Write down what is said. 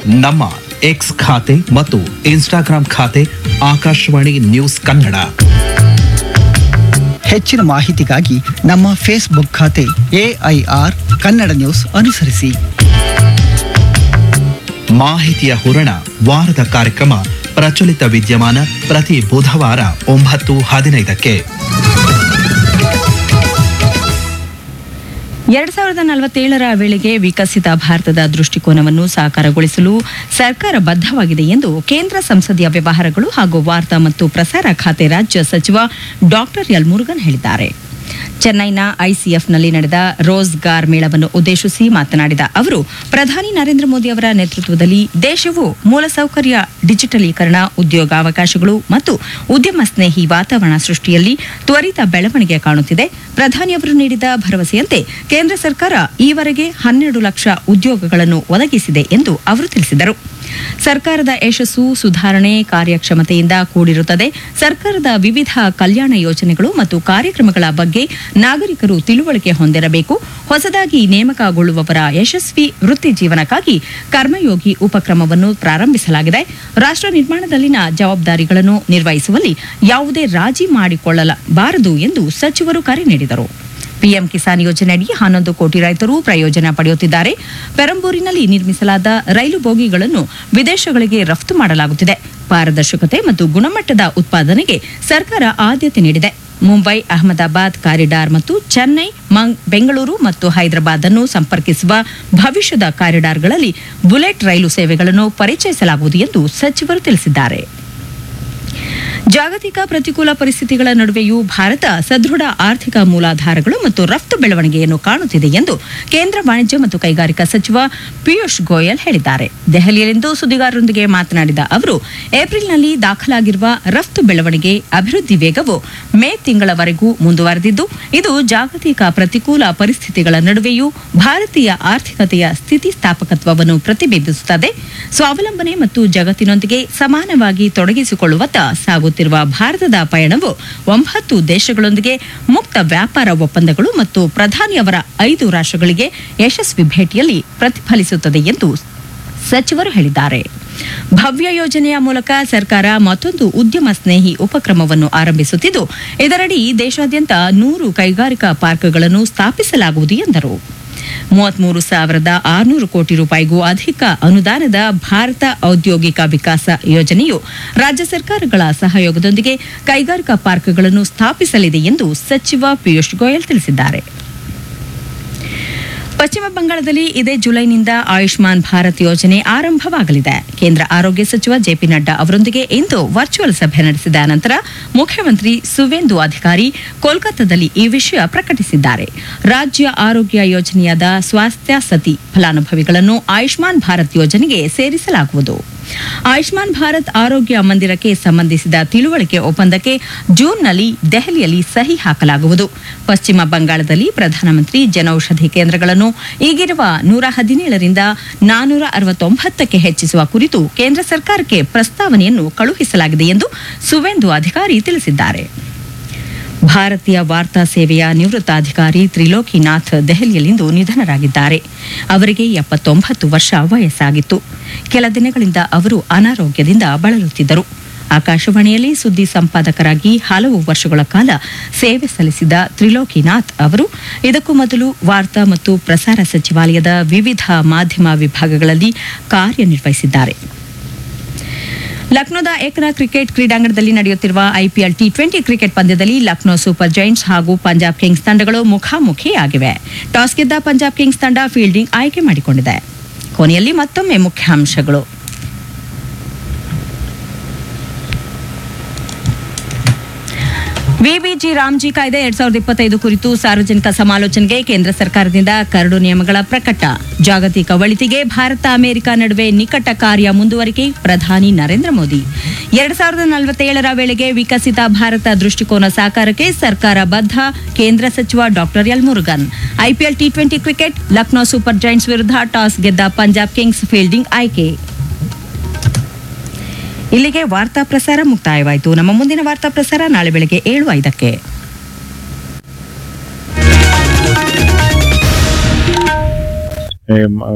ನಮ್ಮ ಎಕ್ಸ್ ಖಾತೆ ಮತ್ತು ಇನ್ಸ್ಟಾಗ್ರಾಂ ಖಾತೆ ಆಕಾಶವಾಣಿ ನ್ಯೂಸ್ ಕನ್ನಡ ಹೆಚ್ಚಿನ ಮಾಹಿತಿಗಾಗಿ ನಮ್ಮ ಫೇಸ್ಬುಕ್ ಖಾತೆ ಎಐಆರ್ ಕನ್ನಡ ನ್ಯೂಸ್ ಅನುಸರಿಸಿ ಮಾಹಿತಿಯ ಹೂರಣ ವಾರದ ಕಾರ್ಯಕ್ರಮ ಪ್ರಚಲಿತ ವಿದ್ಯಮಾನ ಪ್ರತಿ ಬುಧವಾರ ಒಂಬತ್ತು ಹದಿನೈದಕ್ಕೆ ಎರಡ್ ಸಾವಿರದ ನಲವತ್ತೇಳರ ವೇಳೆಗೆ ವಿಕಸಿತ ಭಾರತದ ದೃಷ್ಟಿಕೋನವನ್ನು ಸಾಕಾರಗೊಳಿಸಲು ಸರ್ಕಾರ ಬದ್ಧವಾಗಿದೆ ಎಂದು ಕೇಂದ್ರ ಸಂಸದೀಯ ವ್ಯವಹಾರಗಳು ಹಾಗೂ ವಾರ್ತಾ ಮತ್ತು ಪ್ರಸಾರ ಖಾತೆ ರಾಜ್ಯ ಸಚಿವ ಡಾಕ್ಟರ್ ಎಲ್ ಮುರುಗನ್ ಹೇಳಿದ್ದಾರೆ ಚೆನ್ನೈನ ಐಸಿಎಫ್ನಲ್ಲಿ ನಡೆದ ರೋಜ್ಗಾರ್ ಮೇಳವನ್ನು ಉದ್ದೇಶಿಸಿ ಮಾತನಾಡಿದ ಅವರು ಪ್ರಧಾನಿ ನರೇಂದ್ರ ಮೋದಿ ಅವರ ನೇತೃತ್ವದಲ್ಲಿ ದೇಶವು ಮೂಲಸೌಕರ್ಯ ಡಿಜಿಟಲೀಕರಣ ಉದ್ಯೋಗಾವಕಾಶಗಳು ಮತ್ತು ಉದ್ಯಮ ಸ್ನೇಹಿ ವಾತಾವರಣ ಸೃಷ್ಟಿಯಲ್ಲಿ ತ್ವರಿತ ಬೆಳವಣಿಗೆ ಕಾಣುತ್ತಿದೆ ಪ್ರಧಾನಿಯವರು ನೀಡಿದ ಭರವಸೆಯಂತೆ ಕೇಂದ್ರ ಸರ್ಕಾರ ಈವರೆಗೆ ಹನ್ನೆರಡು ಲಕ್ಷ ಉದ್ಯೋಗಗಳನ್ನು ಒದಗಿಸಿದೆ ಎಂದು ಅವರು ತಿಳಿಸಿದರು ಸರ್ಕಾರದ ಯಶಸ್ಸು ಸುಧಾರಣೆ ಕಾರ್ಯಕ್ಷಮತೆಯಿಂದ ಕೂಡಿರುತ್ತದೆ ಸರ್ಕಾರದ ವಿವಿಧ ಕಲ್ಯಾಣ ಯೋಜನೆಗಳು ಮತ್ತು ಕಾರ್ಯಕ್ರಮಗಳ ಬಗ್ಗೆ ನಾಗರಿಕರು ತಿಳುವಳಿಕೆ ಹೊಂದಿರಬೇಕು ಹೊಸದಾಗಿ ನೇಮಕಗೊಳ್ಳುವವರ ಯಶಸ್ವಿ ವೃತ್ತಿ ಜೀವನಕ್ಕಾಗಿ ಕರ್ಮಯೋಗಿ ಉಪಕ್ರಮವನ್ನು ಪ್ರಾರಂಭಿಸಲಾಗಿದೆ ರಾಷ್ಟ್ರ ನಿರ್ಮಾಣದಲ್ಲಿನ ಜವಾಬ್ದಾರಿಗಳನ್ನು ನಿರ್ವಹಿಸುವಲ್ಲಿ ಯಾವುದೇ ರಾಜಿ ಮಾಡಿಕೊಳ್ಳಬಾರದು ಎಂದು ಸಚಿವರು ಕರೆ ನೀಡಿದರು ಪಿಎಂ ಕಿಸಾನ್ ಯೋಜನೆಯಡಿ ಹನ್ನೊಂದು ಕೋಟಿ ರೈತರು ಪ್ರಯೋಜನ ಪಡೆಯುತ್ತಿದ್ದಾರೆ ಪೆರಂಬೂರಿನಲ್ಲಿ ನಿರ್ಮಿಸಲಾದ ರೈಲು ಬೋಗಿಗಳನ್ನು ವಿದೇಶಗಳಿಗೆ ರಫ್ತು ಮಾಡಲಾಗುತ್ತಿದೆ ಪಾರದರ್ಶಕತೆ ಮತ್ತು ಗುಣಮಟ್ಟದ ಉತ್ಪಾದನೆಗೆ ಸರ್ಕಾರ ಆದ್ಯತೆ ನೀಡಿದೆ ಮುಂಬೈ ಅಹಮದಾಬಾದ್ ಕಾರಿಡಾರ್ ಮತ್ತು ಚೆನ್ನೈ ಮಂಗ್- ಬೆಂಗಳೂರು ಮತ್ತು ಹೈದರಾಬಾದ್ ಅನ್ನು ಸಂಪರ್ಕಿಸುವ ಭವಿಷ್ಯದ ಕಾರಿಡಾರ್ಗಳಲ್ಲಿ ಬುಲೆಟ್ ರೈಲು ಸೇವೆಗಳನ್ನು ಪರಿಚಯಿಸಲಾಗುವುದು ಎಂದು ಸಚಿವರು ತಿಳಿಸಿದ್ದಾರೆ ಜಾಗತಿಕ ಪ್ರತಿಕೂಲ ಪರಿಸ್ಥಿತಿಗಳ ನಡುವೆಯೂ ಭಾರತ ಸದೃಢ ಆರ್ಥಿಕ ಮೂಲಾಧಾರಗಳು ಮತ್ತು ರಫ್ತು ಬೆಳವಣಿಗೆಯನ್ನು ಕಾಣುತ್ತಿದೆ ಎಂದು ಕೇಂದ್ರ ವಾಣಿಜ್ಯ ಮತ್ತು ಕೈಗಾರಿಕಾ ಸಚಿವ ಪಿಯೂಷ್ ಗೋಯಲ್ ಹೇಳಿದ್ದಾರೆ ದೆಹಲಿಯಲ್ಲಿಂದು ಸುದ್ದಿಗಾರರೊಂದಿಗೆ ಮಾತನಾಡಿದ ಅವರು ಏಪ್ರಿಲ್ನಲ್ಲಿ ದಾಖಲಾಗಿರುವ ರಫ್ತು ಬೆಳವಣಿಗೆ ಅಭಿವೃದ್ಧಿ ವೇಗವು ಮೇ ತಿಂಗಳವರೆಗೂ ಮುಂದುವರೆದಿದ್ದು ಇದು ಜಾಗತಿಕ ಪ್ರತಿಕೂಲ ಪರಿಸ್ಥಿತಿಗಳ ನಡುವೆಯೂ ಭಾರತೀಯ ಆರ್ಥಿಕತೆಯ ಸ್ಥಿತಿಸ್ಥಾಪಕತ್ವವನ್ನು ಪ್ರತಿಬಿಂಬಿಸುತ್ತದೆ ಸ್ವಾವಲಂಬನೆ ಮತ್ತು ಜಗತ್ತಿನೊಂದಿಗೆ ಸಮಾನವಾಗಿ ತೊಡಗಿಸಿಕೊಳ್ಳುವತ್ತ ಸಾಗುತ್ತಿರುವ ಭಾರತದ ಪಯಣವು ಒಂಬತ್ತು ದೇಶಗಳೊಂದಿಗೆ ಮುಕ್ತ ವ್ಯಾಪಾರ ಒಪ್ಪಂದಗಳು ಮತ್ತು ಪ್ರಧಾನಿಯವರ ಐದು ರಾಷ್ಟ್ರಗಳಿಗೆ ಯಶಸ್ವಿ ಭೇಟಿಯಲ್ಲಿ ಪ್ರತಿಫಲಿಸುತ್ತದೆ ಎಂದು ಸಚಿವರು ಹೇಳಿದ್ದಾರೆ ಭವ್ಯ ಯೋಜನೆಯ ಮೂಲಕ ಸರ್ಕಾರ ಮತ್ತೊಂದು ಉದ್ಯಮ ಸ್ನೇಹಿ ಉಪಕ್ರಮವನ್ನು ಆರಂಭಿಸುತ್ತಿದ್ದು ಇದರಡಿ ದೇಶಾದ್ಯಂತ ನೂರು ಕೈಗಾರಿಕಾ ಪಾರ್ಕ್ಗಳನ್ನು ಸ್ಥಾಪಿಸಲಾಗುವುದು ಎಂದರು ಮೂವತ್ಮೂರು ಸಾವಿರದ ಆರುನೂರು ಕೋಟಿ ರೂಪಾಯಿಗೂ ಅಧಿಕ ಅನುದಾನದ ಭಾರತ ಔದ್ಯೋಗಿಕ ವಿಕಾಸ ಯೋಜನೆಯು ರಾಜ್ಯ ಸರ್ಕಾರಗಳ ಸಹಯೋಗದೊಂದಿಗೆ ಕೈಗಾರಿಕಾ ಪಾರ್ಕ್ಗಳನ್ನು ಸ್ಥಾಪಿಸಲಿದೆ ಎಂದು ಸಚಿವ ಪಿಯೂಷ್ ಗೋಯಲ್ ತಿಳಿಸಿದ್ದಾರೆ ಪಶ್ಚಿಮ ಬಂಗಾಳದಲ್ಲಿ ಇದೇ ಜುಲೈನಿಂದ ಆಯುಷ್ಮಾನ್ ಭಾರತ್ ಯೋಜನೆ ಆರಂಭವಾಗಲಿದೆ ಕೇಂದ್ರ ಆರೋಗ್ಯ ಸಚಿವ ಜೆಪಿ ನಡ್ಡಾ ಅವರೊಂದಿಗೆ ಇಂದು ವರ್ಚುವಲ್ ಸಭೆ ನಡೆಸಿದ ನಂತರ ಮುಖ್ಯಮಂತ್ರಿ ಸುವೇಂದು ಅಧಿಕಾರಿ ಕೋಲ್ಕತ್ತಾದಲ್ಲಿ ಈ ವಿಷಯ ಪ್ರಕಟಿಸಿದ್ದಾರೆ ರಾಜ್ಯ ಆರೋಗ್ಯ ಯೋಜನೆಯಾದ ಸ್ವಾಸ್ಥ್ಯ ಸತಿ ಫಲಾನುಭವಿಗಳನ್ನು ಆಯುಷ್ಮಾನ್ ಭಾರತ್ ಯೋಜನೆಗೆ ಸೇರಿಸಲಾಗುವುದು ಆಯುಷ್ಮಾನ್ ಭಾರತ್ ಆರೋಗ್ಯ ಮಂದಿರಕ್ಕೆ ಸಂಬಂಧಿಸಿದ ತಿಳುವಳಿಕೆ ಒಪ್ಪಂದಕ್ಕೆ ಜೂನ್ನಲ್ಲಿ ದೆಹಲಿಯಲ್ಲಿ ಸಹಿ ಹಾಕಲಾಗುವುದು ಪಶ್ಚಿಮ ಬಂಗಾಳದಲ್ಲಿ ಪ್ರಧಾನಮಂತ್ರಿ ಜನೌಷಧಿ ಕೇಂದ್ರಗಳನ್ನು ಈಗಿರುವ ನೂರ ಹದಿನೇಳರಿಂದ ನಾನೂರ ಅರವತ್ತೊಂಬತ್ತಕ್ಕೆ ಹೆಚ್ಚಿಸುವ ಕುರಿತು ಕೇಂದ್ರ ಸರ್ಕಾರಕ್ಕೆ ಪ್ರಸ್ತಾವನೆಯನ್ನು ಕಳುಹಿಸಲಾಗಿದೆ ಎಂದು ಸುವೇಂದು ಅಧಿಕಾರಿ ತಿಳಿಸಿದ್ದಾರೆ ಭಾರತೀಯ ವಾರ್ತಾ ಸೇವೆಯ ನಿವೃತ್ತ ಅಧಿಕಾರಿ ತ್ರಿಲೋಕಿನಾಥ್ ದೆಹಲಿಯಲ್ಲಿಂದು ನಿಧನರಾಗಿದ್ದಾರೆ ಅವರಿಗೆ ಎಪ್ಪತ್ತೊಂಬತ್ತು ವರ್ಷ ವಯಸ್ಸಾಗಿತ್ತು ಕೆಲ ದಿನಗಳಿಂದ ಅವರು ಅನಾರೋಗ್ಯದಿಂದ ಬಳಲುತ್ತಿದ್ದರು ಆಕಾಶವಾಣಿಯಲ್ಲಿ ಸುದ್ದಿ ಸಂಪಾದಕರಾಗಿ ಹಲವು ವರ್ಷಗಳ ಕಾಲ ಸೇವೆ ಸಲ್ಲಿಸಿದ ತ್ರಿಲೋಕಿನಾಥ್ ಅವರು ಇದಕ್ಕೂ ಮೊದಲು ವಾರ್ತಾ ಮತ್ತು ಪ್ರಸಾರ ಸಚಿವಾಲಯದ ವಿವಿಧ ಮಾಧ್ಯಮ ವಿಭಾಗಗಳಲ್ಲಿ ಕಾರ್ಯನಿರ್ವಹಿಸಿದ್ದಾರೆ ಲಕ್ನೋದ ಏಕನಾ ಕ್ರಿಕೆಟ್ ಕ್ರೀಡಾಂಗಣದಲ್ಲಿ ನಡೆಯುತ್ತಿರುವ ಐಪಿಎಲ್ ಟಿ ಟ್ವೆಂಟಿ ಕ್ರಿಕೆಟ್ ಪಂದ್ಯದಲ್ಲಿ ಲಕ್ನೋ ಸೂಪರ್ ಜೈಂಟ್ಸ್ ಹಾಗೂ ಪಂಜಾಬ್ ಕಿಂಗ್ಸ್ ತಂಡಗಳು ಮುಖಾಮುಖಿಯಾಗಿವೆ ಟಾಸ್ ಗೆದ್ದ ಪಂಜಾಬ್ ಕಿಂಗ್ಸ್ ತಂಡ ಫೀಲ್ಡಿಂಗ್ ಆಯ್ಕೆ ಮಾಡಿಕೊಂಡಿದೆ ಕೊನೆಯಲ್ಲಿ ಮತ್ತೊಮ್ಮೆ ಮುಖ್ಯಾಂಶಗಳು ವಿಬಿಜಿ ರಾಮ್ಜಿ ಕಾಯ್ದೆ ಎರಡ್ ಸಾವಿರದ ಇಪ್ಪತ್ತೈದು ಕುರಿತು ಸಾರ್ವಜನಿಕ ಸಮಾಲೋಚನೆಗೆ ಕೇಂದ್ರ ಸರ್ಕಾರದಿಂದ ಕರಡು ನಿಯಮಗಳ ಪ್ರಕಟ ಜಾಗತಿಕ ಒಳಿತಿಗೆ ಭಾರತ ಅಮೆರಿಕ ನಡುವೆ ನಿಕಟ ಕಾರ್ಯ ಮುಂದುವರಿಕೆ ಪ್ರಧಾನಿ ನರೇಂದ್ರ ಮೋದಿ ಎರಡ್ ಸಾವಿರದ ನಲವತ್ತೇಳರ ವೇಳೆಗೆ ವಿಕಸಿತ ಭಾರತ ದೃಷ್ಟಿಕೋನ ಸಾಕಾರಕ್ಕೆ ಸರ್ಕಾರ ಬದ್ಧ ಕೇಂದ್ರ ಸಚಿವ doctor L Murugan IPL T twenty cricket Lucknow super giants ವಿರುದ್ಧ ಟಾಸ್ ಗೆದ್ದ ಪಂಜಾಬ್ ಕಿಂಗ್ಸ್ ಫೀಲ್ಡಿಂಗ್ ಆಯ್ಕೆ ಇಲ್ಲಿಗೆ ವಾರ್ತಾ ಪ್ರಸಾರ ಮುಕ್ತಾಯವಾಯಿತು ನಮ್ಮ ಮುಂದಿನ ವಾರ್ತಾ ಪ್ರಸಾರ ನಾಳೆ ಬೆಳಗ್ಗೆ ಏಳು ಐದಕ್ಕೆ eh,